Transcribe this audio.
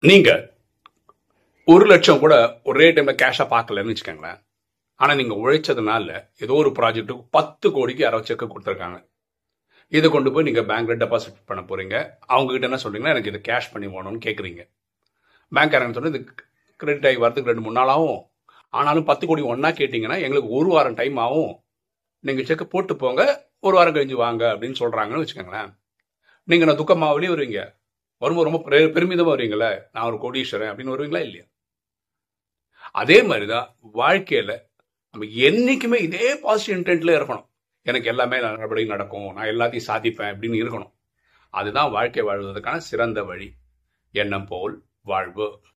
நீங்க ஒரு லட்சம் கூட ஒரே டைம்ல கேஷா பார்க்கலன்னு வச்சுக்கோங்களேன் ஆனா நீங்க உழைச்சதுனால ஏதோ ஒரு ப்ராஜெக்ட்டுக்கு பத்து கோடிக்கு யாரோ செக் கொடுத்துருக்காங்க இதை கொண்டு போய் நீங்க பேங்க்ல டெபாசிட் பண்ண போறீங்க அவங்க கிட்ட என்ன சொல்றீங்கன்னா எனக்கு இது கேஷ் பண்ணி போகணும்னு கேக்குறீங்க பேங்க்காரங்க சொன்னா இது கிரெடிட் ஆகி வரதுக்கு ரெண்டு மூணு நாள் ஆகும் ஆனாலும் பத்து கோடி ஒண்ணா கேட்டீங்கன்னா எங்களுக்கு ஒரு வாரம் டைம் ஆகும் நீங்க செக் போட்டு போங்க ஒரு வாரம் கழிஞ்சு வாங்க அப்படின்னு சொல்றாங்கன்னு வச்சுக்கோங்களேன் நீங்க நான் துக்கமா வெளியே வருவீங்க வரும்போது ரொம்ப பெரு- பெருமிதமா வருவீங்களே நான் ஒரு கோடீஸ்வரன் அப்படின்னு வருவீங்களா இல்லையா அதே மாதிரிதான் வாழ்க்கையில நம்ம என்னைக்குமே இதே பாசிட்டிவ் இன்டென்ட்ல இருக்கணும் எனக்கு எல்லாமே நல்லபடியாக நடக்கும் நான் எல்லாத்தையும் சாதிப்பேன் அப்படின்னு இருக்கணும் அதுதான் வாழ்க்கை வாழ்வதற்கான சிறந்த வழி எண்ணம் போல் வாழ்வு